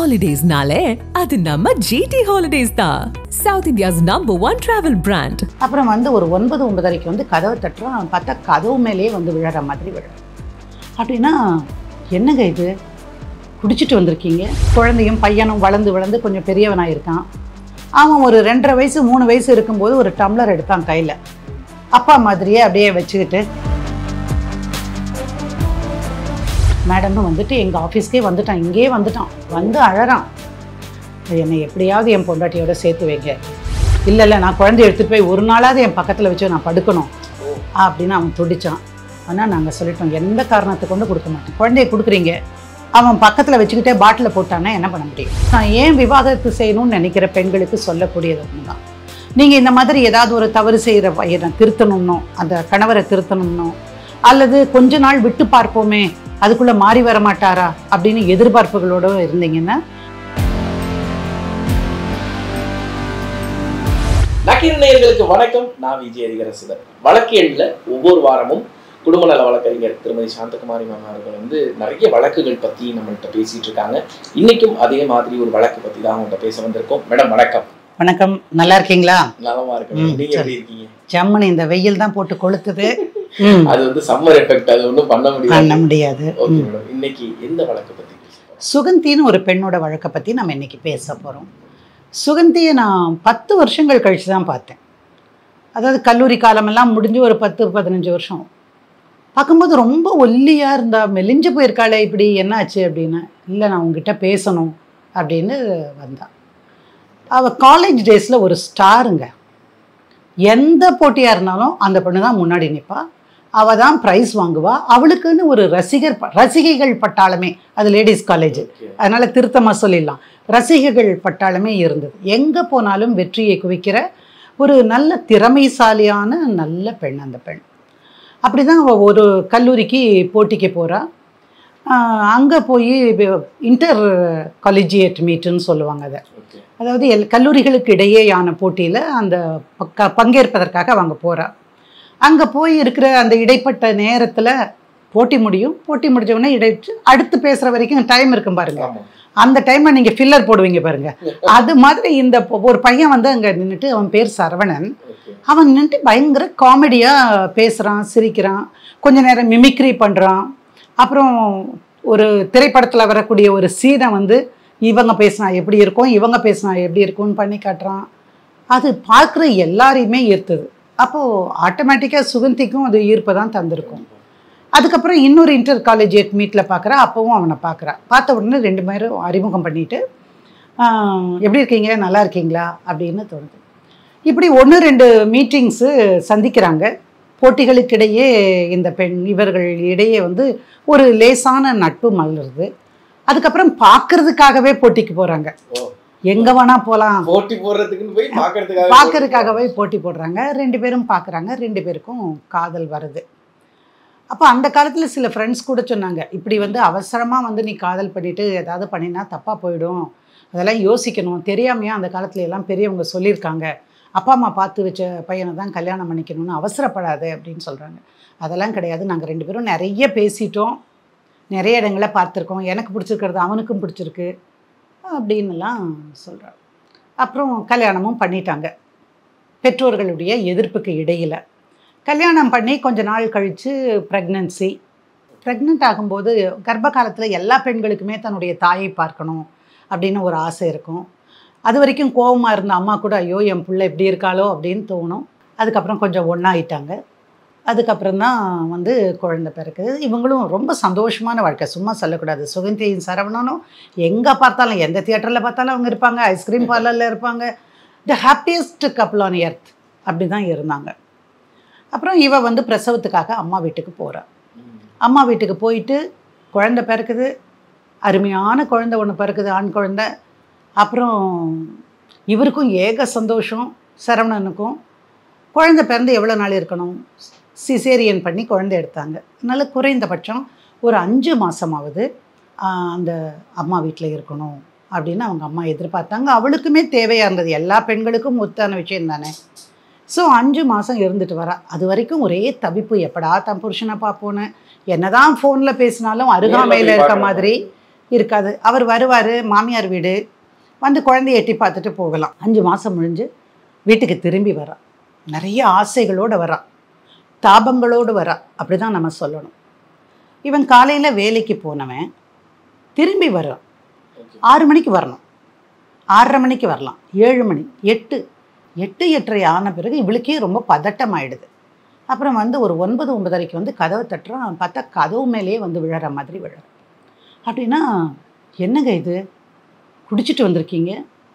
ஹாலிடேஸ்னாலே அது நம்ம ஜிடி ஹாலிடேஸ் தான் south India's number one travel brand அப்புறம் வந்து ஒரு ஒன்பது ஒன்பதரைக்கு வந்து கதவை தட்டுறோம் பார்த்தா கதவு மேலேயே வந்து விழற மாதிரி விழும் அப்படின்னா என்னங்க இது குடிச்சிட்டு வந்திருக்கீங்க குழந்தையும் பையனும் வளர்ந்து வளர்ந்து கொஞ்சம் பெரியவனாக இருக்கான் அவன் ஒரு ரெண்டரை வயசு மூணு வயசு இருக்கும்போது ஒரு டம்ளர் எடுத்தான் கையில் அப்பா மாதிரியே அப்படியே வச்சுக்கிட்டு மேடம்னு வந்துட்டு எங்கள் ஆஃபீஸ்க்கே வந்துட்டான் இங்கேயே வந்துட்டான் வந்து அழறான் என்னை எப்படியாவது என் பொண்டாட்டியோட சேர்த்து வைங்க இல்லை இல்லை நான் குழந்தைய எடுத்துகிட்டு போய் ஒரு நாளாவது என் பக்கத்தில் வச்சு நான் படுக்கணும் அப்படின்னு அவன் துடிச்சான் ஆனால் நாங்கள் சொல்லிட்டோம் எந்த காரணத்தை கொண்டு கொடுக்க மாட்டோம் குழந்தைய கொடுக்குறீங்க அவன் பக்கத்தில் வச்சுக்கிட்டே பாட்டில் போட்டான்னா என்ன பண்ண முடியும் நான் ஏன் விவாகரத்து செய்யணும்னு நினைக்கிற பெண்களுக்கு சொல்லக்கூடியது ஒன்று தான் நீங்கள் இந்த மாதிரி ஏதாவது ஒரு தவறு செய்கிற பையனை திருத்தணும்னோ அந்த கணவரை திருத்தணும்னோ அல்லது கொஞ்ச நாள் விட்டு பார்ப்போமே அதுக்குள்ளே மாறி வர மாட்டாரா அப்படின்னு எதிர்பார்ப்புகளோடு இருந்தீங்கன்னா நக்கீர நேயர்களுக்கு வணக்கம் நான் விஜய் அதிகரசுதர் வழக்கு எண்ணில் ஒவ்வொரு வாரமும் குடும்ப நல வழக்கறிஞர் திருமதி சாந்தகுமாரி மேம் அவர்கள் வந்து நிறைய வழக்குகள் பத்தி நம்மள்கிட்ட பேசிட்டு இருக்காங்க இன்னைக்கும் அதே மாதிரி ஒரு வழக்கு பத்தி தான் அவங்கள்ட்ட பேச வந்திருக்கோம் மேடம் வணக்கம் வணக்கம் நல்லா இருக்கீங்களா நலமா இருக்கு ம், நீங்க சரி. எப்படி இருக்கீங்க ஜம்முன்னு இந்த வெயில் தான் போட்டு கொளுத்துது ம், அது வந்து சம்மர் எஃபெக்ட் அது ஒன்றும் பண்ண பண்ண முடியாது முடியாது ஓகே ம். மேடம் இன்னைக்கு எந்த வழக்கு பத்தி பேச போறோம்? சுகந்தின்னு ஒரு பெண்ணோட வழக்கை பற்றி நம்ம இன்னைக்கு பேச போகிறோம் சுகந்தியை நான் பத்து வருஷங்கள் கழித்து தான் பார்த்தேன் அதாவது கல்லூரி காலமெல்லாம் முடிஞ்சு ஒரு பத்து பதினஞ்சு வருஷம் பார்க்கும்போது ரொம்ப ஒல்லியாக இருந்தா மெலிஞ்சு போயிருக்காளே இப்படி என்னாச்சு அப்படின்னு இல்லை நான் உங்ககிட்ட பேசணும் அப்படின்னு வந்தா அவள் காலேஜ் டேஸில் ஒரு ஸ்டாருங்க எந்த போட்டியாக இருந்தாலும் அந்த பொண்ணு தான் முன்னாடி நிற்பா அவள் தான் ப்ரைஸ் வாங்குவா அவளுக்குன்னு ஒரு ரசிகர் ப- ரசிகைகள் பட்டாளமே அது லேடிஸ் காலேஜ் Okay. அதனால் திருத்தமாக சொல்லிடலாம் ரசிகைகள் பட்டாளமே இருந்தது எங்கே போனாலும் வெற்றியை குவிக்கிற ஒரு நல்ல திறமைசாலியான நல்ல பெண் அந்த பெண் அப்படி தான் அவள் ஒரு கல்லூரிக்கு போட்டிக்கு போகிறா அங்கே போய் இன்டர் காலேஜியேட் மீட்டுன்னு சொல்லுவாங்க அதை Okay. அதாவது எல் கல்லூரிகளுக்கு இடையேயான போட்டியில் அந்த பக்க பங்கேற்பதற்காக அவங்க போகிறா அங்கே போய் இருக்கிற அந்த இடைப்பட்ட நேரத்தில் போட்டி முடியும் போட்டி முடிஞ்ச உடனே இடை அடுத்து பேசுகிற வரைக்கும் டைம் இருக்கும் பாருங்க ஆமா அந்த டைம்ல நீங்க ஃபில்லர் போடுவீங்க பாருங்க அது மாதிரி இந்த பொ- ஒரு பையன் வந்து அங்க நின்றுட்டு அவன் பேர் சரவணன் ஓகே அவன் நின்றுட்டு பயங்கர காமெடியா பேசுறான் சிரிக்கிறான் கொஞ்ச நேரம் மிமிக்ரி பண்றான் அப்புறம் ஒரு திரைப்படத்துல வரக்கூடிய ஒரு சீனை வந்து இவங்க பேசினா எப்படி இருக்கும் இவங்க பேசினா எப்படி இருக்கும்னு பண்ணி காட்டுறான் அது பார்க்குற எல்லாரையுமே ஈர்த்தது அப்போது ஆட்டோமேட்டிக்காக சுகந்திக்கும் அது ஈர்ப்பை தான் தந்திருக்கும் அதுக்கப்புறம் இன்னொரு இன்டர் காலேஜியேட் மீட்டில் பார்க்குறா அப்போவும் அவனை பார்க்குறா பார்த்த உடனே ரெண்டு பேரும் அறிமுகம் பண்ணிட்டு ஆஹ், எப்படி இருக்கீங்க நல்லா இருக்கீங்களா அப்படின்னு தோணுது இப்படி ஒன்று ரெண்டு மீட்டிங்ஸு சந்திக்கிறாங்க போட்டிகளுக்கிடையே இந்த பெண் இவர்கள் இடையே வந்து ஒரு லேசான நட்பு மலருது அதுக்கப்புறம் பார்க்கறதுக்காகவே போட்டிக்கு போகிறாங்க ஓ எங்கே வேணால் போகலாம் போட்டி போடுறதுக்குன்னு போய் பாக்குறதுக்காக பார்க்கறதுக்காகவே போட்டி போடுறாங்க ரெண்டு பேரும் பார்க்குறாங்க ரெண்டு பேருக்கும் காதல் வருது அப்போ அந்த காலத்தில் சில ஃப்ரெண்ட்ஸ் கூட சொன்னாங்க இப்படி வந்து அவசரமாக வந்து நீ காதல் பண்ணிட்டு ஏதாவது பண்ணினா தப்பாக போயிடும் அதெல்லாம் யோசிக்கணும் தெரியாமையா அந்த காலத்துல எல்லாம் பெரியவங்க சொல்லியிருக்காங்க அப்பா அம்மா பார்த்து வச்ச பையனை தான் கல்யாணம் பண்ணிக்கணும்னு அவசரப்படாது அப்படின்னு சொல்கிறாங்க அதெல்லாம் கிடையாது நாங்கள் ரெண்டு பேரும் நிறைய பேசிட்டோம் நிறைய இடங்களை பார்த்துருக்கோம் எனக்கு பிடிச்சிருக்கிறது அவனுக்கும் பிடிச்சிருக்கு அப்படின்னுலாம் சொல்கிறாங்க அப்புறம் கல்யாணமும் பண்ணிட்டாங்க பெற்றோர்களுடைய எதிர்ப்புக்கு இடையில் கல்யாணம் பண்ணி கொஞ்ச நாள் கழித்து ப்ரெக்னன்சி ப்ரெக்னென்ட் ஆகும்போது கர்ப்ப காலத்தில் எல்லா பெண்களுக்குமே தன்னுடைய தாயை பார்க்கணும் அப்படின்னு ஒரு ஆசை இருக்கும் அது வரைக்கும் கோவமாக இருந்த அம்மா கூட ஐயோ என் பிள்ளை எப்படி இருக்காளோ அப்படின்னு தோணும் அதுக்கப்புறம் கொஞ்சம் ஒன்றாயிட்டாங்க அதுக்கப்புறம் தான் வந்து குழந்தை பிறக்குது இவங்களும் ரொம்ப சந்தோஷமான வாழ்க்கை சும்மா சொல்லக்கூடாது சுகந்தியின் சரவணனும் எங்கே பார்த்தாலும் எந்த தியேட்டரில் பார்த்தாலும் அவங்க இருப்பாங்க ஐஸ்கிரீம் பார்லரில் இருப்பாங்க the happiest couple on earth அப்படி தான் இருந்தாங்க அப்புறம் இவ வந்து பிரசவத்துக்காக அம்மா வீட்டுக்கு போகிறா ம். அம்மா வீட்டுக்கு போயிட்டு குழந்தை பிறக்குது அருமையான குழந்தை ஒன்று பிறக்குது ஆண் குழந்தை அப்புறம் இவருக்கும் ஏக சந்தோஷம் சரவணனுக்கும் குழந்தை பிறந்து எவ்வளோ நாள் இருக்கணும் சிசேரியன் பண்ணி குழந்தை எடுத்தாங்க அதனால் குறைந்தபட்சம் ஒரு அஞ்சு மாதமாவது அந்த அம்மா வீட்டில் இருக்கணும் அப்படின்னு அவங்க அம்மா எதிர்பார்த்தாங்க அவளுக்குமே தேவையாக இருந்தது எல்லா பெண்களுக்கும் ஒத்தான விஷயம் தானே ஸோ அஞ்சு மாதம் இருந்துட்டு வரா அது வரைக்கும் ஒரே தவிப்பு எப்படா தன் புருஷனை பார்ப்போன்னு என்னதான் ஃபோனில் பேசினாலும் அருகாமையில் இருக்க மாதிரி இருக்காது அவர் வருவார் மாமியார் வீடு வந்து குழந்தைய எட்டி பார்த்துட்டு போகலாம் அஞ்சு மாதம் முடிஞ்சு வீட்டுக்கு திரும்பி வரா நிறைய ஆசைகளோடு வரா தாபங்களோடு வரா அப்படி தான் நம்ம சொல்லணும் இவன் காலையில் வேலைக்கு போனவன் திரும்பி வர்றான் ஓகே ஆறு மணிக்கு வரணும் ஆறரை மணிக்கு வரலாம் ஏழு மணி எட்டு எட்டு எட்டரை ஆன பிறகு இவளுக்கே ரொம்ப பதட்டம் ஆயிடுது அப்புறம் வந்து ஒரு ஒன்பது ஒன்பதரைக்கு வந்து கதவை தட்டுறான் பார்த்தா கதவு மேலேயே வந்து விழற மாதிரி விழற அப்படின்னா என்னங்க இது குடிச்சிட்டு வந்திருக்கீங்க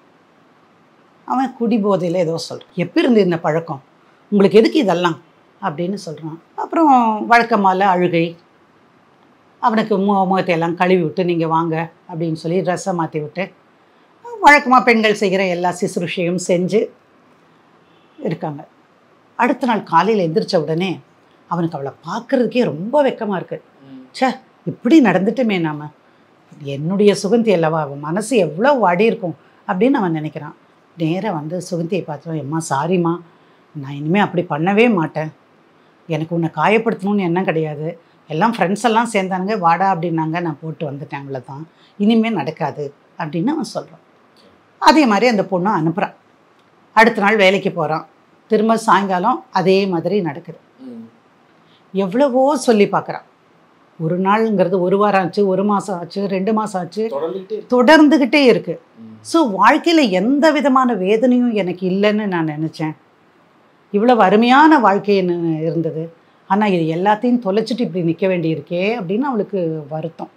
அவன் குடி போதையில் ஏதோ சொல்கிறான் எப்போ இருந்து இந்த பழக்கம் உங்களுக்கு எதுக்கு இதெல்லாம் அப்படின்னு சொல்கிறான் அப்புறம் வழக்கமால அழுகை அவனுக்கு மு முகத்தை எல்லாம் கழுவி விட்டு நீங்கள் வாங்க அப்படின்னு சொல்லி ட்ரெஸ்ஸை மாற்றி விட்டு வழக்கமாக பெண்கள் செய்கிற எல்லா சிசுருஷையும் செஞ்சு இருக்காங்க அடுத்த நாள் காலையில் எந்திரிச்ச உடனே அவனுக்கு அவளை பார்க்கறதுக்கே ரொம்ப வெக்கமாக இருக்குது ம். ச்சே இப்படி நடந்துட்டுமே நாம என்னுடைய சுகந்தி அல்லவா அவன் மனசு எவ்வளோ வாடி இருக்கும் அப்படின்னு அவன் நினைக்கிறான் நேராக வந்து சுகந்தியை பார்த்தோம் எம்மா சாரிம்மா நான் இனிமேல் அப்படி பண்ணவே மாட்டேன் எனக்கு உன்னை காயப்படுத்தணும்னு எண்ணம் கிடையாது எல்லாம் ஃப்ரெண்ட்ஸ் எல்லாம் சேர்ந்தானுங்க வாடா அப்படின்னாங்க நான் போட்டு வந்துட்டேன் அவ்வளோதான் இனிமேல் நடக்காது அப்படின்னு அவன் சொல்கிறான் அதே மாதிரி அந்த பொண்ணு அனுப்புகிறான் அடுத்த நாள் வேலைக்கு போகிறான் திரும்ப சாயங்காலம் அதே மாதிரி நடக்குது ம். எவ்வளவோ சொல்லி பார்க்குறான் ஒரு நாளுங்கிறது ஒரு வாரம் ஆச்சு ஒரு மாதம் ஆச்சு ரெண்டு மாதம் ஆச்சு தொடர்ந்துகிட்டே இருக்கு. தொடர்ந்துக்கிட்டே இருக்கு ம். ஸோ வாழ்க்கையில் எந்த விதமான வேதனையும் எனக்கு இல்லைன்னு நான் நினச்சேன் இவ்வளவு அருமையான வாழ்க்கை என்ன இருந்தது ஆனால் இது எல்லாத்தையும் தொலைச்சிட்டு இப்படி நிற்க வேண்டியிருக்கே அப்படின்னு அவளுக்கு வருத்தம்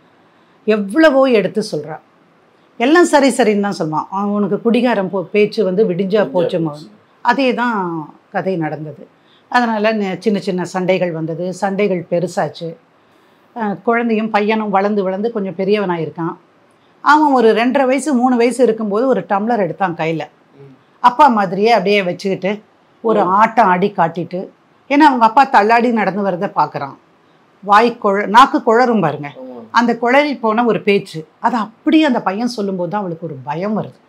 எவ்வளவோ எடுத்து சொல்றா எல்லாம் சரி சரின்னு தான் சொல்லுவான் அவனுக்கு குடிகாரம் போ பேச்சு வந்து விடிஞ்சா போச்சு மகன் அதே தான் கதை நடந்தது அதனால் சின்ன சின்ன சண்டைகள் வந்தது சண்டைகள் பெருசாச்சு அஹ் குழந்தையும் பையனும் வளர்ந்து வளர்ந்து கொஞ்சம் பெரியவனாக இருக்கான் அவன் ஒரு ரெண்டரை வயசு மூணு வயசு இருக்கும்போது ஒரு டம்ளர் எடுத்தான் கையில் ம். அப்பா மாதிரியே அப்படியே வச்சுக்கிட்டு ஒரு ஆட்டம் ஆடி காட்டிட்டு ஏன்னா அவங்க அப்பா தள்ளாடி நடந்து வரதை பார்க்குறான் வாய் குழ நாக்கு குழறும் பாருங்க ஆமா. அந்த குழறி போன ஒரு பேச்சு அது அப்படியே அந்த பையன் சொல்லும்போது தான் அவளுக்கு ஒரு பயம் வருது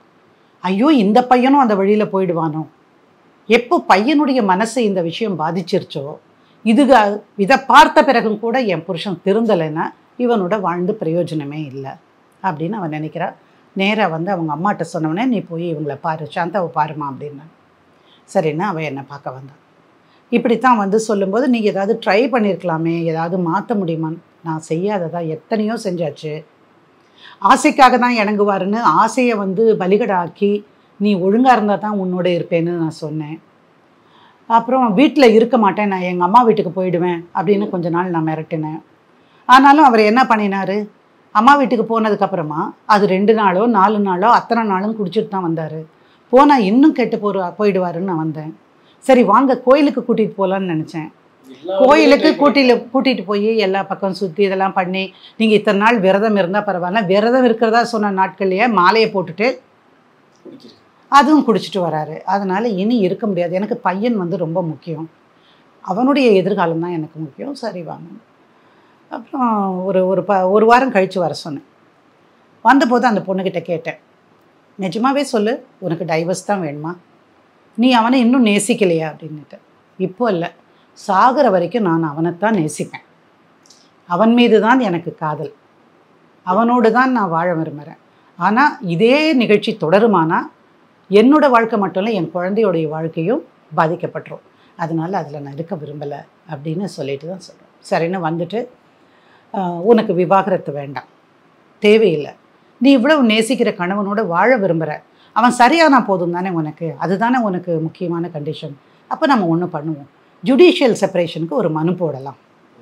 ஐயோ இந்த பையனும் அந்த வழியில் போயிடுவானோ எப்போ பையனுடைய மனசை இந்த விஷயம் பாதிச்சிருச்சோ இதுக இதை பார்த்த பிறகும் கூட என் புருஷன் திருந்தலைன்னா இவனோட வாழ்ந்து பிரயோஜனமே இல்லை அப்படின்னு அவன் நினைக்கிறா நேராக வந்து அவங்க அம்மாட்ட சொன்னவனே நீ போய் இவங்கள பாரு சாந்தாவை பாருமா அப்படின்னா சரின்னா அவன் என்னை பார்க்க வந்தான் இப்படித்தான் வந்து சொல்லும்போது நீங்கள் ஏதாவது ட்ரை பண்ணியிருக்கலாமே ஏதாவது மாற்ற முடியுமான்னு நான் செய்யாததா எத்தனையோ செஞ்சாச்சு ஆசைக்காக தான் இணங்குவாருன்னு ஆசையை வந்து பலிகடாக்கி நீ ஒழுங்காக இருந்தால் தான் உன்னோட இருப்பேன்னு நான் சொன்னேன் அப்புறம் வீட்டில் இருக்க மாட்டேன் நான் எங்கள் அம்மா வீட்டுக்கு போயிடுவேன் அப்படின்னு கொஞ்ச நாள் நான் மிரட்டினேன் ஆனாலும் அவர் என்ன பண்ணினாரு அம்மா வீட்டுக்கு போனதுக்கப்புறமா அது ரெண்டு நாளோ நாலு நாளோ அத்தனை நாளும் குடிச்சிட்டு தான் வந்தார் போனால் இன்னும் கெட்டு போற போயிடுவாருன்னு நான் வந்தேன் சரி வாங்க கோயிலுக்கு கூட்டிகிட்டு போகலான்னு நினச்சேன் எல்லா கோயிலுக்கு வழியிலும் கூட்டில கூட்டிகிட்டு போய் எல்லா பக்கம் சுற்றி இதெல்லாம் பண்ணி நீங்கள் இத்தனை நாள் விரதம் இருந்தால் பரவாயில்ல விரதம் இருக்கிறதா சொன்ன நாட்கள்லையே மாலையை போட்டுட்டு குடிக்கிறது. அதுவும் குடிச்சிட்டு வராரு அதனால் இனி இருக்க முடியாது எனக்கு பையன் வந்து ரொம்ப முக்கியம் அவனுடைய எதிர்காலம் தான் எனக்கு முக்கியம் சரி வாங்க அப்புறம் ஒரு ஒரு ப ஒரு வாரம் கழித்து வர சொன்னேன் வந்தபோது அந்த பொண்ணுக்கிட்ட கேட்டேன் நிஜமாவே சொல்லு உனக்கு டைவர்ஸ் தான் வேணுமா நீ அவனை இன்னும் நேசிக்கலையா அப்படின்னுட்டு இப்போ இல்லை சாகிற வரைக்கும் நான் அவனைத்தான் நேசிப்பேன் அவன் மீது தான் எனக்கு காதல் அவனோடு தான் நான் வாழ விரும்புகிறேன் ஆனால் இதே நிகழ்ச்சி தொடருமானா என்னோட வாழ்க்கை மட்டும் இல்லை என் குழந்தையோடைய வாழ்க்கையும் பாதிக்கப்பட்டுரும் அதனால அதில் நான் இருக்க விரும்பலை அப்படின்னு சொல்லிட்டு தான் சொல்கிறேன் சரின்னு வந்துட்டு ஆஹ், உனக்கு விவாகரத்து வேண்டாம் தேவையில்லை நீ இவ்வளவு நேசிக்கிற கணவனோட வாழ விரும்புகிற அவன் சரியானா போதும் தானே உனக்கு அதுதானே உனக்கு முக்கியமான கண்டிஷன் அப்போ நம்ம ஒன்று பண்ணுவோம் ஜுடிஷியல் செப்பரேஷனுக்கு ஒரு மனு போடலாம்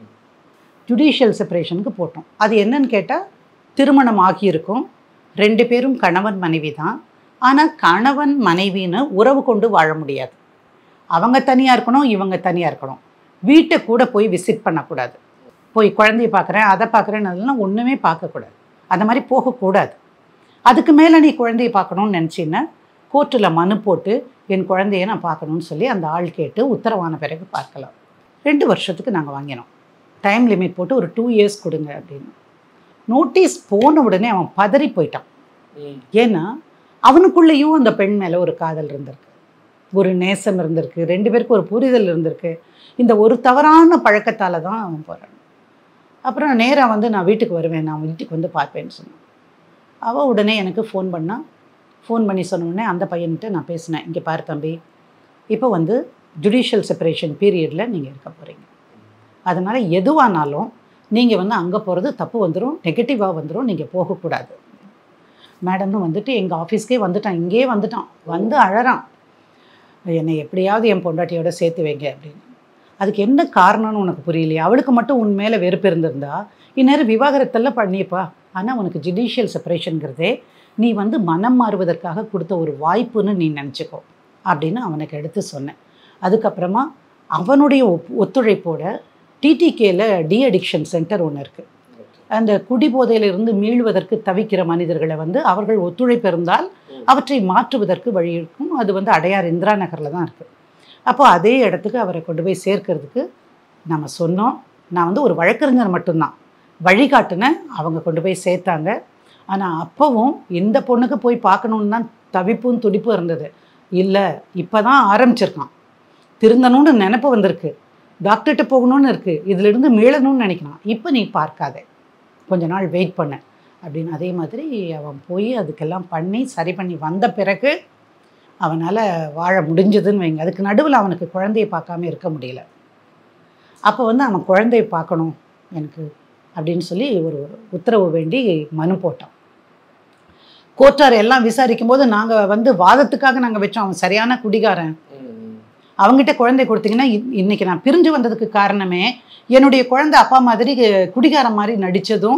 ஜுடிஷியல் செப்பரேஷனுக்கு போட்டோம் அது என்னன்னு கேட்டால் திருமணம் ஆகியிருக்கும் ரெண்டு பேரும் கணவன் மனைவி தான் ஆனால் கணவன் மனைவின்னு உறவு கொண்டு வாழ முடியாது அவங்க தனியாக இருக்கணும் இவங்க தனியாக இருக்கணும் வீட்டை கூட போய் விசிட் பண்ணக்கூடாது போய் குழந்தைய பார்க்குறேன் அதை பார்க்குறேன்னு அதெல்லாம் ஒன்றுமே பார்க்கக்கூடாது அந்த மாதிரி போகக்கூடாது அதுக்கு மேலே நீ குழந்தைய பார்க்கணும்னு நினச்சின்னா கோர்ட்டில் மனு போட்டு என் குழந்தைய நான் பார்க்கணும்னு சொல்லி அந்த ஆள் கேட்டு உத்தரவான பிறகு பார்க்கலாம் ரெண்டு வருஷத்துக்கு நாங்கள் வாங்கினோம் டைம் லிமிட் போட்டு ஒரு டூ இயர்ஸ் கொடுங்க அப்படின்னு நோட்டீஸ் போன உடனே அவன் பதறி போயிட்டான் ம். ஏன்னா அவனுக்குள்ளேயும் அந்த பெண் மேலே ஒரு காதல் இருந்திருக்கு ஒரு நேசம் இருந்திருக்கு ரெண்டு பேருக்கு ஒரு புரிதல் இருந்திருக்கு இந்த ஒரு தவறான பழக்கத்தால் தான் அவன் போகிறான் அப்புறம் நேராக வந்து நான் வீட்டுக்கு வருவேன் நான் வீட்டுக்கு வந்து பார்ப்பேன்னு சொன்னேன் அவள் உடனே எனக்கு ஃபோன் பண்ணா ஃபோன் பண்ணி சொன்ன உடனே அந்த பையன்கிட்ட நான் பேசினேன் இங்கே பாரு தம்பி இப்போ வந்து ஜுடிஷியல் செப்பரேஷன் பீரியடில் நீங்கள் இருக்க போகிறீங்க அதனால் எதுவானாலும் நீங்கள் வந்து அங்கே போகிறது தப்பு வந்துடும் நெகட்டிவாக வந்துடும் நீங்கள் போகக்கூடாது மேடம்னு வந்துட்டு எங்கள் ஆஃபீஸ்க்கே வந்துட்டான் இங்கேயே வந்துட்டான் வந்து அழறான் என்னை எப்படியாவது என் பொண்டாட்டியோட சேர்த்து வைங்க அப்படின்னு அதுக்கு என்ன காரணம்னு உனக்கு புரியலையா அவளுக்கு மட்டும் உன் மேலே வெறுப்பு இருந்திருந்தா இந்நேரம் விவாகரத்தெல்லாம் பண்ணியப்பா ஆனால் உனக்கு ஜுடிஷியல் செப்பரேஷனுங்கிறதே நீ வந்து மனம் மாறுவதற்காக கொடுத்த ஒரு வாய்ப்புன்னு நீ நினச்சிக்கோ அப்படின்னு அவனுக்கு எடுத்து சொன்னேன் அதுக்கப்புறமா அவனுடைய ஒப் ஒத்துழைப்போட டிடிகேல டி அடிக்ஷன் சென்டர் ஒன்று இருக்குது அந்த குடிபோதையிலிருந்து மீள்வதற்கு தவிக்கிற மனிதர்களை வந்து அவர்கள் ஒத்துழைப்பு இருந்தால் அவற்றை மாற்றுவதற்கு வழி இருக்கும் அது வந்து அடையார் இந்திரா நகரில் தான் இருக்குது அப்போ அதே இடத்துக்கு அவரை கொண்டு போய் சேர்க்கறதுக்கு நம்ம சொன்னோம் நான் வந்து ஒரு வழக்கறிஞர் மட்டும்தான் வழிகாட்டுனேன் அவங்க கொண்டு போய் சேர்த்தாங்க ஆனால் அப்போவும் இந்த பொண்ணுக்கு போய் பார்க்கணுன்னு தான் தவிப்பும் துடிப்பும் இருந்தது இல்லை இப்போ தான் ஆரம்பிச்சிருக்கான் திருந்தணும்னு நினப்பு வந்திருக்கு டாக்டர்கிட்ட போகணும்னு இருக்குது இதிலிருந்து மீளணும்னு நினைக்கிறான் இப்போ நீ பார்க்காத கொஞ்ச நாள் வெயிட் பண்ண அப்படின்னு அதே மாதிரி அவன் போய் அதுக்கெல்லாம் பண்ணி சரி பண்ணி வந்த பிறகு அவனால் வாழ முடிஞ்சதுன்னு வைங்க அதுக்கு நடுவில் அவனுக்கு குழந்தையை பார்க்காம இருக்க முடியல அப்போ வந்து அவன் குழந்தையை பார்க்கணும் எனக்கு அப்படின்னு சொல்லி ஒரு உத்தரவு வேண்டி மனு போட்டான் கோர்ட்டார் எல்லாம் விசாரிக்கும் போது நாங்கள் வந்து வாதத்துக்காக நாங்கள் வச்சோம் அவன் சரியான குடிகாரன் அவங்ககிட்ட குழந்தை கொடுத்தீங்கன்னா இ- இன்னைக்கு நான் பிரிஞ்சு வந்ததுக்கு காரணமே என்னுடைய குழந்தை அப்பா மாதிரி குடிகாரன் மாதிரி நடித்ததும்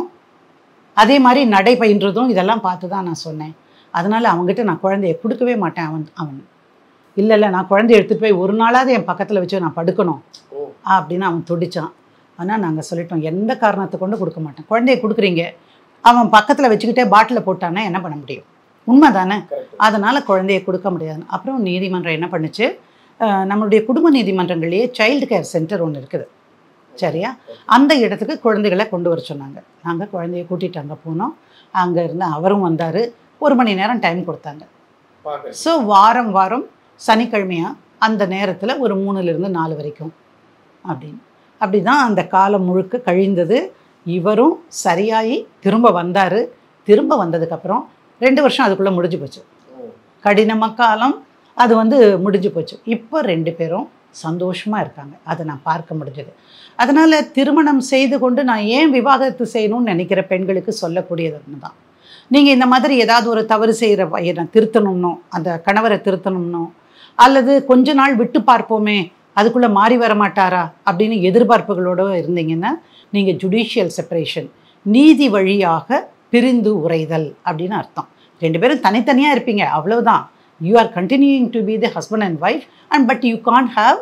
அதே மாதிரி நடை பயின்றதும் இதெல்லாம் பார்த்து தான் நான் சொன்னேன் அதனால் அவங்ககிட்ட நான் குழந்தைய கொடுக்கவே மாட்டேன் அவன் அவன் இல்லை இல்லை நான் குழந்தைய எடுத்துகிட்டு போய் ஒரு நாளாவது என் பக்கத்தில் வச்சு நான் படுக்கணும் ஓ அப்படின்னு அவன் துடிச்சான் ஆனால் நாங்கள் சொல்லிட்டோம் எந்த காரணத்தை கொண்டு கொடுக்க மாட்டேன் குழந்தைய கொடுக்குறீங்க அவன் பக்கத்தில் வச்சுக்கிட்டே பாட்டில் போட்டான்னா என்ன பண்ண முடியும் உண்மை தானே கரெக்ட் அதனால் குழந்தைய கொடுக்க முடியாது அப்புறம் நீதிமன்றம் என்ன பண்ணுச்சு அஹ் நம்மளுடைய குடும்ப நீதிமன்றங்கள்லேயே சைல்டு கேர் சென்டர் ஒன்று இருக்குது சரியா அந்த இடத்துக்கு குழந்தைகளை கொண்டு வர சொன்னாங்க நாங்கள் குழந்தைய கூட்டிகிட்டு அங்கே போனோம் அங்கே இருந்து அவரும் வந்தார் ஒரு மணி நேரம் டைம் கொடுத்தாங்க பார்க்க ஸோ வாரம் வாரம் சனிக்கிழமையா அந்த நேரத்தில் ஒரு மூணுலேருந்து நாலு வரைக்கும் அப்படின்னு அப்படி தான் அந்த காலம் முழுக்க கழிந்தது இவரும் சரியாகி திரும்ப வந்தார் திரும்ப வந்ததுக்கப்புறம் ரெண்டு வருஷம் அதுக்குள்ளே முடிஞ்சு போச்சு ஓ கடினமாக காலம் அது வந்து முடிஞ்சு போச்சு இப்போ ரெண்டு பேரும் சந்தோஷமாக இருக்காங்க அதை நான் பார்க்க முடிஞ்சது அதனால் திருமணம் செய்து கொண்டு நான் ஏன் விவாகரத்து செய்யணும்னு நினைக்கிற பெண்களுக்கு சொல்லக்கூடியது ஒன்று தான் நீங்கள் இந்த மாதிரி ஏதாவது ஒரு தவறு செய்கிற பையனை திருத்தணும்னோ அந்த கணவரை திருத்தணும்னோ அல்லது கொஞ்ச நாள் விட்டு பார்ப்போமே அதுக்குள்ளே மாறி வர மாட்டாரா அப்படின்னு எதிர்பார்ப்புகளோடு இருந்தீங்கன்னா நீங்கள் ஜுடிஷியல் செப்பரேஷன் நீதி வழியாக பிரிந்து உரைதல் அப்படின்னு அர்த்தம் ரெண்டு பேரும் தனித்தனியாக இருப்பீங்க அவ்வளவுதான் you are continuing to be the husband and wife and but you can't have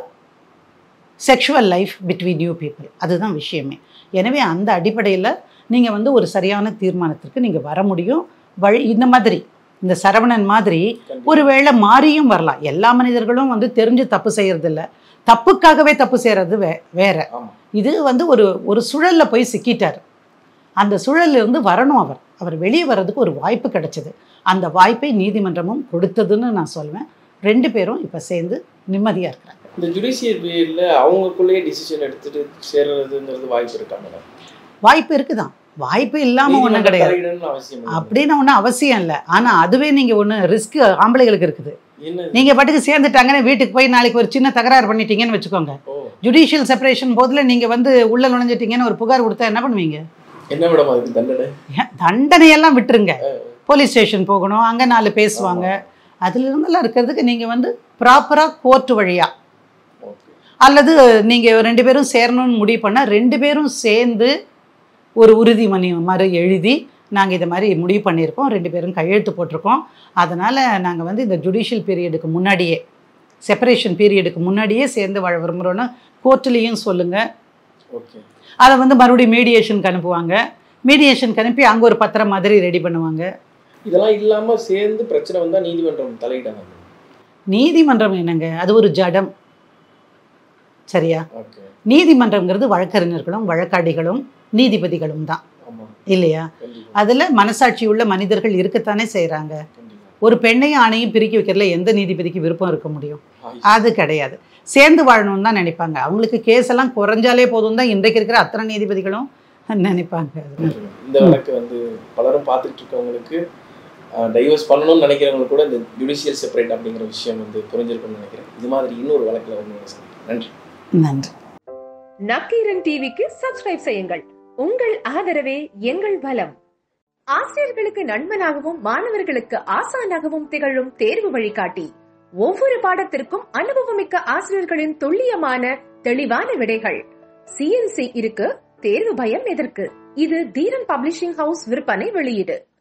sexual life between you people அதுதான் விஷயமே எனவே அந்த அடிப்படையில் நீங்கள் வந்து ஒரு சரியான தீர்மானத்திற்கு நீங்கள் வர முடியும் வழி இந்த மாதிரி இந்த சரவணன் மாதிரி ஒருவேளை மாறியும் வரலாம் எல்லா மனிதர்களும் வந்து தெரிஞ்சு தப்பு செய்யறதில்ல தப்புக்காகவே தப்பு செய்கிறது வே வேற ஆமா இது வந்து ஒரு ஒரு சுழல்ல போய் சிக்கிட்டார் அந்த சுழல்ல இருந்து வரணும் அவர் அவர் வெளியே வர்றதுக்கு ஒரு வாய்ப்பு கிடைச்சது அந்த வாய்ப்பை நீதிமன்றமும் கொடுத்ததுன்னு நான் சொல்வேன் ரெண்டு பேரும் இப்போ சேர்ந்து நிம்மதியாக இருக்கிறாங்க இந்த ஜுடிஷியல் பீரியட்ல அவங்களுக்குள்ளேயே டிசிஷன் எடுத்துட்டு சேர்றதுங்கிறது வாய்ப்பு இருக்கா மேடம் வாய்ப்பு இருக்குதான் வாய்ப்பு இல்லாமல் ஒன்றும் கிடையாது தலையிடணும்னு அவசியம் இல்லை. அப்படின்னு ஒன்றும் அவசியம் இல்லை ஆனால் அதுவே நீங்கள் ஒன்று ரிஸ்க் ஆம்பளைகளுக்கு இருக்குது என்ன நீங்கள் பாட்டுக்கு சேர்ந்துட்டாங்கன்னு வீட்டுக்கு போய் நாளைக்கு ஒரு சின்ன தகராறு பண்ணிட்டீங்கன்னு வச்சுக்கோங்க ஓ ஜுடிஷியல் செப்பரேஷன் போதில் நீங்கள் வந்து உள்ள நுழைஞ்சிட்டீங்கன்னு ஒரு புகார் கொடுத்தா என்ன பண்ணுவீங்க என்ன மேடம் அதுக்கு தண்டனை ஏன், தண்டனையெல்லாம் விட்டுருங்க போலீஸ் ஸ்டேஷன் போகணும் அங்கே நாலு பேசுவாங்க அதுல இருந்தெல்லாம் இருக்கிறதுக்கு நீங்கள் வந்து ப்ராப்பராக கோர்ட் வழியாக ஓகே அல்லது நீங்கள் ரெண்டு பேரும் சேரணும்னு முடிவு பண்ணால் ரெண்டு பேரும் சேர்ந்து ஒரு உறுதிமொழி மாதிரி எழுதி நாங்கள் இதை மாதிரி முடிவு பண்ணியிருக்கோம் ரெண்டு பேரும் கையெழுத்து போட்டிருக்கோம் அதனால் நாங்கள் வந்து இந்த ஜுடிஷியல் பீரியடுக்கு முன்னாடியே செப்பரேஷன் பீரியடுக்கு முன்னாடியே சேர்ந்து வாழ விரும்புகிறோன்னு கோர்ட்லேயும் சொல்லுங்கள் ஓகே அதை வந்து மறுபடியும் மீடியேஷனுக்கு அனுப்புவாங்க மீடியேஷனுக்கு அனுப்பி அங்கே ஒரு பத்திரம் மாதிரி ரெடி பண்ணுவாங்க இதெல்லாம் இல்லாம சேர்ந்து பிரச்சனை வந்தா நீதிமன்றம் தலையிடாங்க நீதிமன்றம் என்னங்க அது ஒரு ஜடம் சரியா ஓகே நீதிமன்றம்ங்கிறது வழக்கறிஞர்களும் வழக்காடிகளும் நீதிபதிகளும் தான் ஆமா இல்லையா கண்டிப்பா அதில் மனசாட்சி உள்ள மனிதர்கள் இருக்கத்தானே செய்கிறாங்க கண்டிப்பா ஒரு பெண்ணையும் ஆணையும் பிரிக்க வைக்கிறதுல எந்த நீதிபதிக்கு விருப்பம் இருக்க முடியும் ஆய். அது கிடையாது சேர்ந்து வாழணும்னு தான் நினைப்பாங்க அவங்களுக்கு கேஸ் எல்லாம் குறைஞ்சாலே போதும் தான் இன்றைக்கு இருக்கிற அத்தனை நீதிபதிகளும் நினைப்பாங்க இந்த வழக்கு வந்து பலரும் பார்த்துட்டு இருக்கவங்களுக்கு டைவர்ஸ் பண்ணணும்னு நினைக்கிறவங்களுக்கு கூட இந்த ஜுடிஷியல் செப்பரேட் அப்படிங்கிற விஷயம் வந்து புரிஞ்சிருக்கும்னு நினைக்கிறேன் இது மாதிரி இன்னொரு வழக்கில் வந்து உங்களை சந்திக்கிறேன். நன்றி நன்றி நக்கீரன் டிவிக்கு சப்ஸ்கிரைப் செய்யுங்கள் உங்கள் ஆதரவே எங்கள் பலம் ஆசிரியர்களுக்கு நண்பனாகவும் மாணவர்களுக்கு ஆசானாகவும் திகழும் தேர்வு வழிகாட்டி ஒவ்வொரு பாடத்திற்கும் அனுபவமிக்க ஆசிரியர்களின் துல்லியமான தெளிவான விடைகள் சிஎன்சி இருக்கு தேர்வு பயம் எதற்கு இது தீரன் பப்ளிஷிங் ஹவுஸ் விற்பனை வெளியீடு